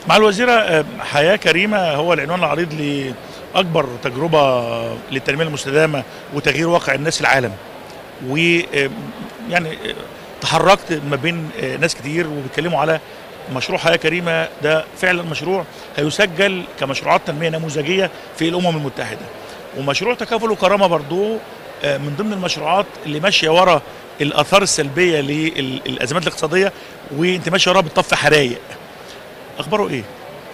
مع الوزيرة آه، حياة كريمة هو العنوان العريض لأكبر تجربة للتنمية المستدامة وتغيير واقع الناس العالم ويعني تحركت ما بين آه، ناس كتير وبيتكلموا على مشروع حياة كريمة ده فعلا مشروع هيسجل كمشروعات تنمية نموذجية في الأمم المتحدة ومشروع تكافل وكرامة برضو آه، من ضمن المشروعات اللي ماشية ورا الآثار السلبية للأزمات الاقتصادية وانت ماشية وراها بتطفي حرايق أخباره إيه؟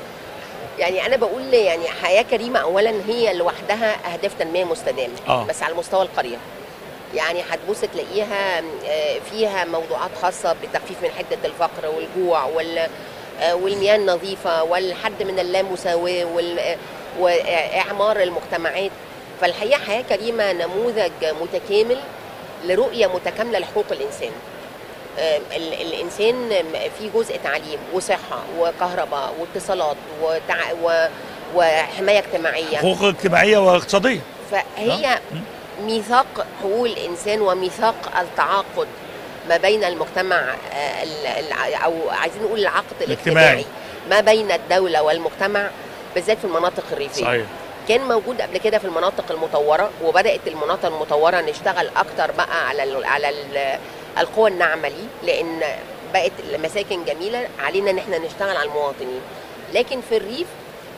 يعني انا بقول يعني حياه كريمه اولا هي لوحدها اهداف تنميه مستدامه آه. بس على مستوى القريه يعني هتبص تلاقيها آه، فيها موضوعات خاصه بتخفيف من حده الفقر والجوع وال آه، والمياه النظيفه والحد من اللامساواه وال- آه، واعمار المجتمعات فالحقيقه حياه كريمه نموذج متكامل لرؤيه متكامله لحقوق الانسان آه، ال- الانسان في جزء تعليم وصحه وكهرباء واتصالات وتع... و... وحمايه اجتماعيه حقوق اجتماعية واقتصادية فهي ميثاق حقوق الانسان وميثاق التعاقد ما بين المجتمع آه، ال- ال- او عايزين نقول العقد الاجتماعي. الاجتماعي ما بين الدوله والمجتمع بالذات في المناطق الريفيه صحيح كان موجود قبل كده في المناطق المطوره وبدات المناطق المطوره نشتغل اكتر بقى على ال على ال القوى الناعمه ليه لان بقت المساكن جميله علينا ان احنا نشتغل على المواطنين لكن في الريف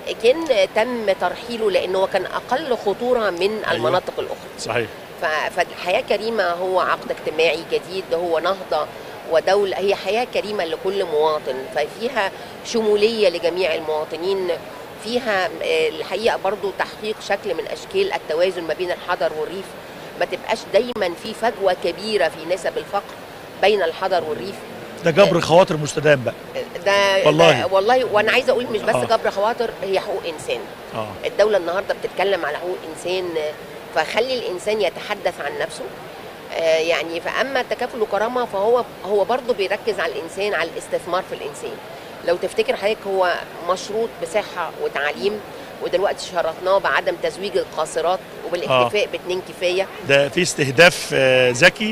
كان تم ترحيله لانه كان اقل خطوره من أيوة. المناطق الاخرى صحيح ف- فالحياة كريمة هو عقد اجتماعي جديد هو نهضة ودولة هي حياة كريمة لكل مواطن ففيها شمولية لجميع المواطنين فيها آه، الحقيقة برضو تحقيق شكل من أشكال التوازن ما بين الحضر والريف ما تبقاش دايما في فجوة كبيرة في نسب الفقر بين الحضر والريف ده جبر خواطر مستدام بقى ده والله. ده والله وانا عايزه اقول مش بس آه. جبر خواطر هي حقوق انسان اه الدولة النهاردة بتتكلم على حقوق إنسان فخلي الإنسان يتحدث عن نفسه آه، يعني فأما التكافل وكرامة فهو هو برضه بيركز على الإنسان على الاستثمار في الإنسان لو تفتكر حضرتك هو مشروط بصحة وتعليم ودلوقتي شرطناه بعدم تزويج القاصرات وبالاكتفاء باتنين كفاية ده في استهداف آه، ذكي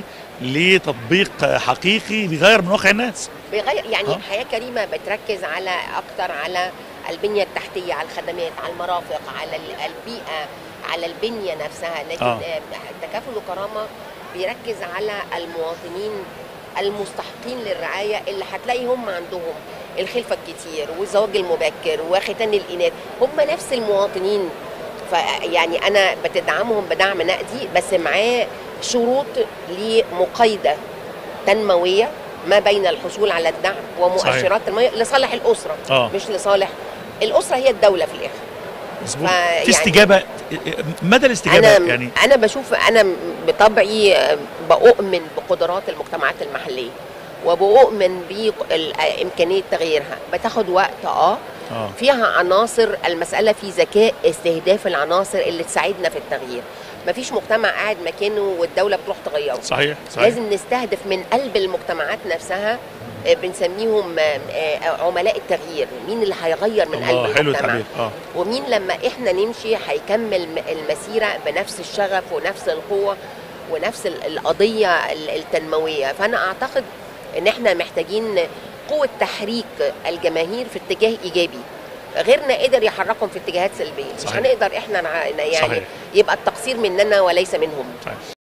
لتطبيق آه، حقيقي بيغير من واقع الناس بيغير يعني آه. حياة كريمة بتركز على أكتر على البنية التحتية على الخدمات على المرافق على ال- البيئة على البنية نفسها لكن آه. آه. تكافل وكرامة بيركز على المواطنين المستحقين للرعاية اللي هتلاقي هم عندهم الخلفة الكتير والزواج المبكر وختان الإناث هم نفس المواطنين فيعني أنا بتدعمهم بدعم نقدي بس معاه شروط لمقايدة تنمويه ما بين الحصول على الدعم ومؤشرات تنمويه لصالح الاسره آه. مش لصالح الاسره هي الدوله في الاخر مظبوط فيعني- في استجابه مدى الاستجابه انا يعني انا بشوف انا بطبعي آه، بؤمن بقدرات المجتمعات المحليه وبؤمن بامكانيه تغييرها بتاخد وقت اه اه فيها عناصر المسألة في ذكاء استهداف العناصر اللي تساعدنا في التغيير مفيش مجتمع قاعد مكانه والدولة بتروح تغيره صحيح صحيح لازم نستهدف من قلب المجتمعات نفسها آه، بنسميهم آه، آه، عملاء التغيير مين اللي هيغير من الله قلب حلو المجتمع التعبير اه ومين لما احنا نمشي هيكمل م- المسيرة بنفس الشغف ونفس القوة ونفس ال- القضية ال- التنموية فأنا أعتقد إن احنا محتاجين قوة تحريك الجماهير في اتجاه إيجابي غيرنا قدر يحركهم في اتجاهات سلبية مش صحيح. هنقدر احنا نع- يعني صحيح. يبقى التقصير مننا وليس منهم صحيح